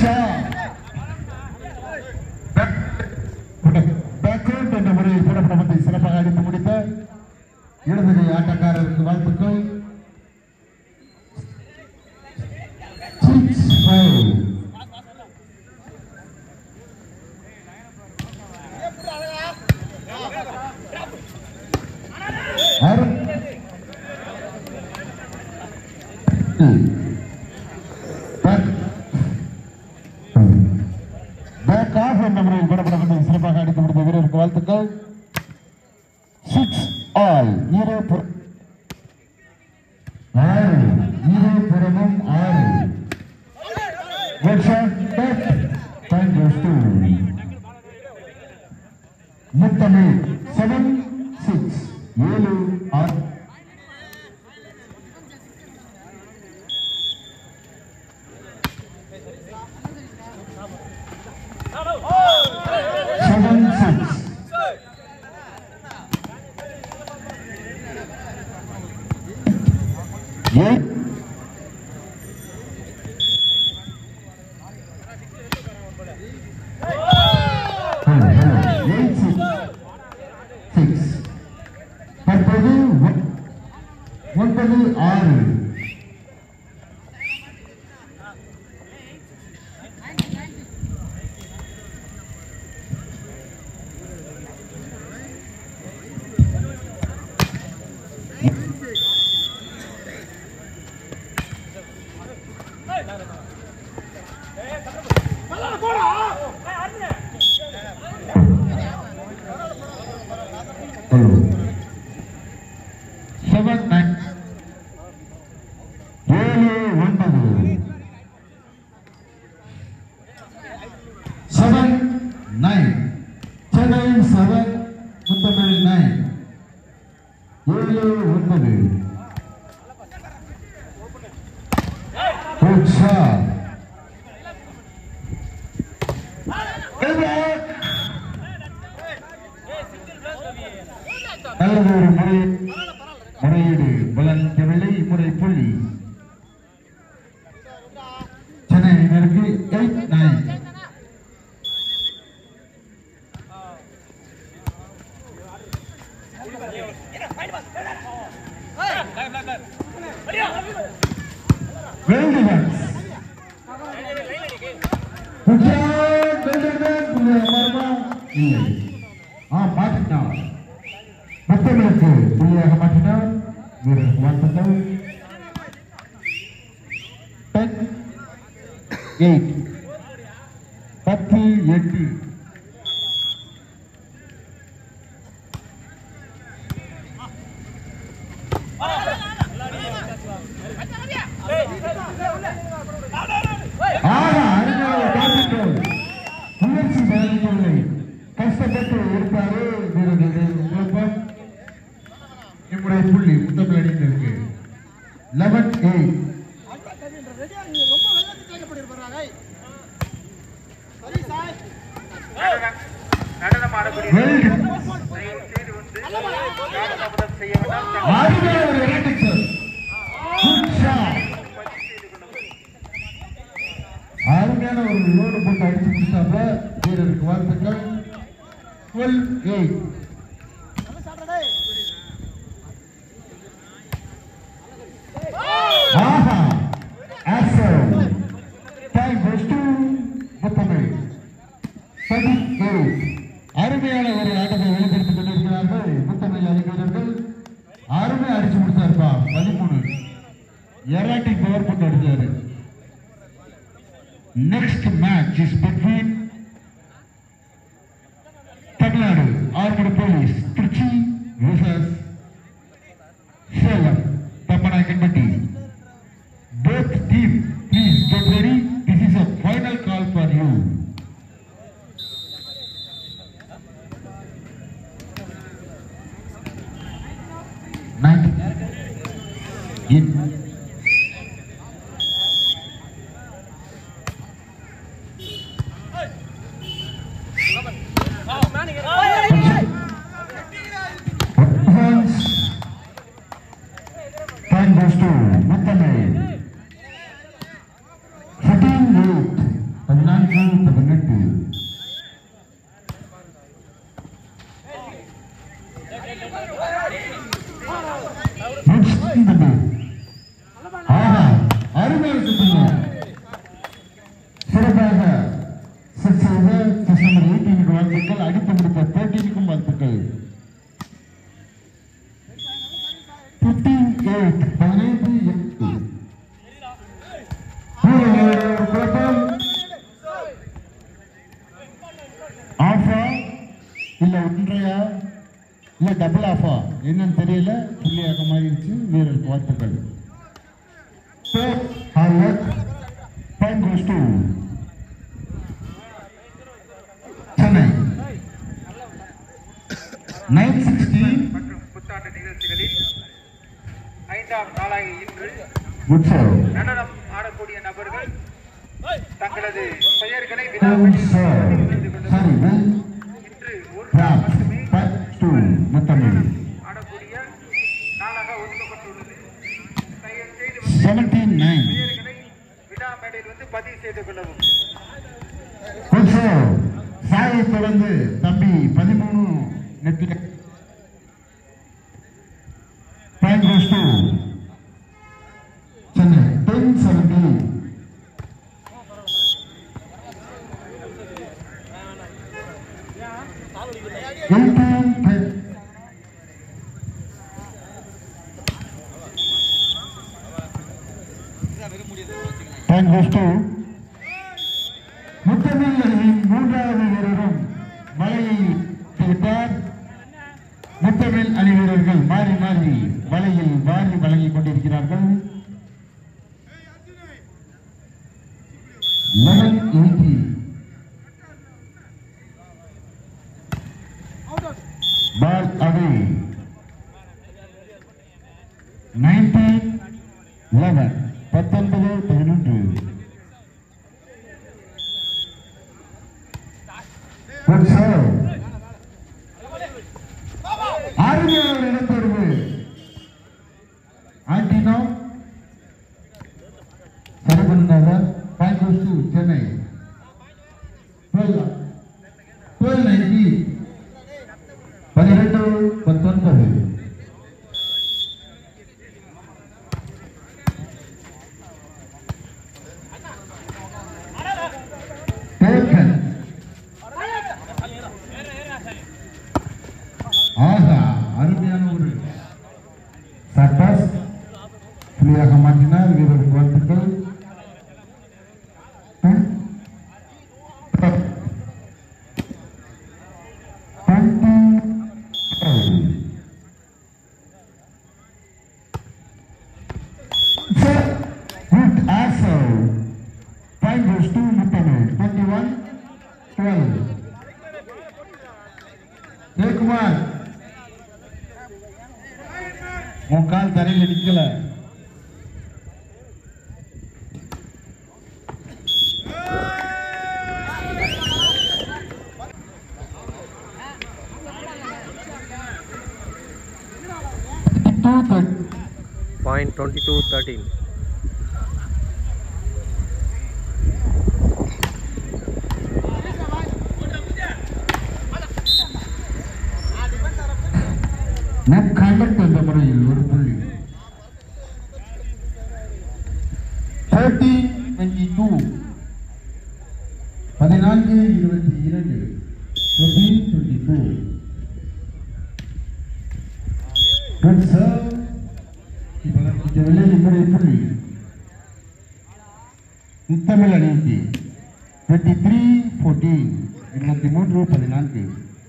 shot. பேக்அவுட் என்ற முறையில் புறப்படத்தை சிறப்பாக அடித்து முடித்த இடதுகை ஆட்டக்காரருக்கு வாழ்த்துக்கள் Six, five. Arun. Back. Back off என்ற முறையில் போடப்படப்பட்ட சிறப்பாக அடித்து முடித்த வீரருக்கு வாழ்த்துக்கள் சிக்ஸ் ஆல் இரு புற- ஆறு இரு புறமும் ஆறு good shot back time goes to Muthamizh seven six ஏழு ஆறு seven six eight eight six six தற்போது ஒ- ஒன்பது ஆறு செவன் நைன் ஏழு ஒன்பது seven nine Chennai seven Muthamizh nine ஏழு ஒன்பது Good shot. Good work. நல்லது ஒரு முறை முறையீடு பலன்கவில்லை முறை புள்ளி சென்னை அணியினருக்கு eight nine well defence Gujarat well defence மர்மா இல்லை ஆ மாற்றினார் முத்தமிழுக்கு புள்ளியாக மாற்றினார் வீரர் வாழ்த்துக்கள் டென் எயிட் பத்து எட்டு ஆனா அருமையாக பார்த்துட்டோம் முயற்சி பயணிக்கவில்லை கஷ்டப்பட்டு இருப்பாரு வீரர்களுடைய குழப்பம் நம்முடைய புள்ளி முத்தமிழ் அணிந்திருக்கு லெவன் எயிட் நடனம் ஆடக்கூடிய வெல் தயவு செய்து வந்து தாமதம் செய்ய வேண்டாம் தங்கள் அருமையான ஒரு rating, sir. Good shot. அருமையான ஒரு லோடு போட்டு அடிச்சு கொடுத்தாப்ப வீரருக்கு வாழ்த்துக்கள் டுவெல் எயிட் ஆஹா awesome time goes to Muthamizh thirty eight அருமையான ஒரு ஆட்டத்தை வெளிப்படுத்திக் கொண்டிருக்கிறார்கள் முத்தமிழ் அறிஞர்கள் அருமை அடிச்சு முடிச்சாருப்பா பதிமூணு எராட்டிக் பவர் போட்டு அடிச்சாரு next match is between Tamil Nadu armed police Trichy versus Salem Thammanayakkanpatti both team please get ready this is a final call for you Ninety. In. Once. Time goes to Mutamay. 14 8. Next தம்பி. ஆஹா, அருமையான சுற்றுங்க. சிறப்பாக set செய்த test number 18 க்கு வாழ்த்துக்கள் அடித்து முடித்த 13 க்கும் வாழ்த்துக்கள் 58 பதினைந்து எட்டு வீரர்கள் குழப்பம் ஆஃபா இல்ல ஒன்றையா இல்ல டபுள் ஆஃபா என்னன்னு தெரியல புள்ளியாக மாறிடுச்சு வீரருக்கு வாழ்த்துக்கள் ஹார்லட் point goes to Chennai nine sixteen மற்றும் புத்தாண்டு நிகழ்ச்சிகளில் ஐந்தாம் நாளாக இன்று குட் சர்வ் நடனம் ஆடக்கூடிய நபர்கள் தங்களது பெயர்களை குட் விழாவில் சர்வ் தெரிந்து கொள்ள சரி வெல் இன்று ஒரு நாள் கிராஃப்ட் மட்டுமே பாயிண்ட் டூ முத்தமிழ் ஆடக்கூடிய நாளாக ஒதுக்கப்பட்டுள்ளது தயவு செய்து வந்து செவன்டீன் நைன் பெயர்களை விழா மேடையில் வந்து பதிவு செய்து கொள்ளவும் கொஞ்சோ சாயை தொடர்ந்து தம்பி பதிமூணு நெட்டில point goes to Chennai ten seventy eighteen ten point goes to Muthamizh அணியின் மூன்றாவது வீரரும் வலையை விட்டார் முத்தமிழ் அணி வீரர்கள் மாறி மாறி வலையில் வாரி வழங்கிக் கொண்டிருக்கிறார்கள் eleven eighty ball away nineteen eleven பத்தொன்பது பதினொன்று Good serve. அருமையான இடத்தேர்வு ஆண்டினோ சரி பண்ணாரா point goes to Chennai twelve twelve ninety பன்னிரெண்டு பத்தொன்பது Taken. ஆஹா அருமையான ஒரு சட்டாஸ் புலியாக மாற்றினார் வீரருக்கு வாழ்த்துக்கள் ம். Twenty. Good answer. Point goes to Muttamil. Twenty-one, twelve. Jayakumar உன் கால் தரையில் நிக்கல Point 22 13. நற்கண்டக்ட் என்ற முறையில் ஒரு புள்ளி தேர்ட்டீன் டுவெண்ட்டி டூ பதினான்கு இருபத்தி இரண்டு fourteen twenty two good sir இப்போதைய இம்முறை புள்ளி முத்தமிழ் அணிக்கு டுவெண்ட்டி த்ரீ ஃபோர்டீன் இருபத்தி மூன்று பதினான்கு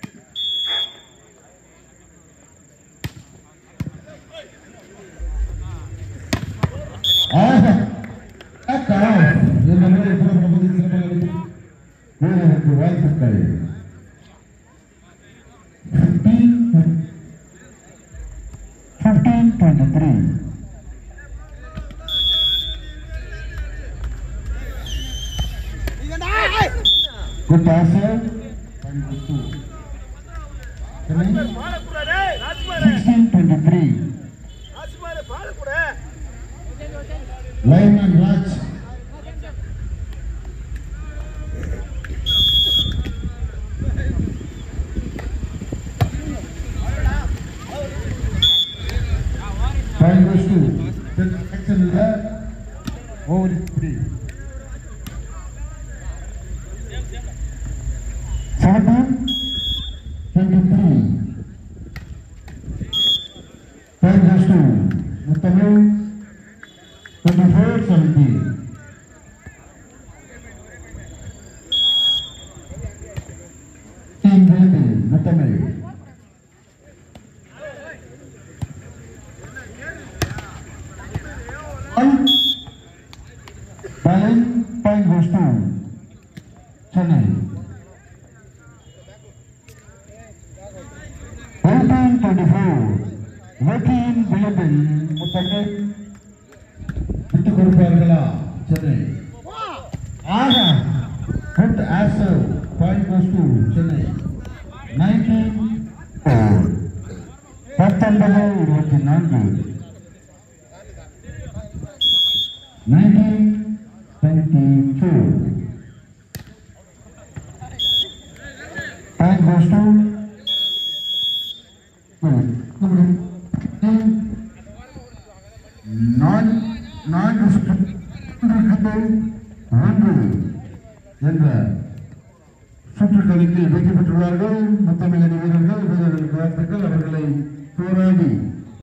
ஆஹா. அக்கா. இந்த முறை புறப்பட போது சிறப்பாக இருக்கு. வீரருக்கு வாழ்த்துக்கள் 15 15 23 Good pass, sir. 22. 16 23 Lineman Raj. Five goes to action இல்ல over இப்படி seventeen twenty three five goes to Muthamizh twenty four seventeen team விருது முத்தமிழ் Point. Bowling point goes to Chennai. Eighteen twenty-four. Working விளிம்பில் முத்தமிழ் விட்டுக் கொடுப்பார்களா சென்னை ஆக குட் ஆசர் point goes to Chennai nineteen பத்தொன்பது இருபத்தி நான்கு nineteen twenty two point goes to நான் நான்கு சுற்றுகள் ஒன்று என்ற சுற்றுக்கணிப்பில் வெற்றி பெற்றுள்ளார்கள் முத்தமிழ் அணி வீரர்கள் வீரர்களுக்கு வாழ்த்துக்கள் அவர்களை போராடி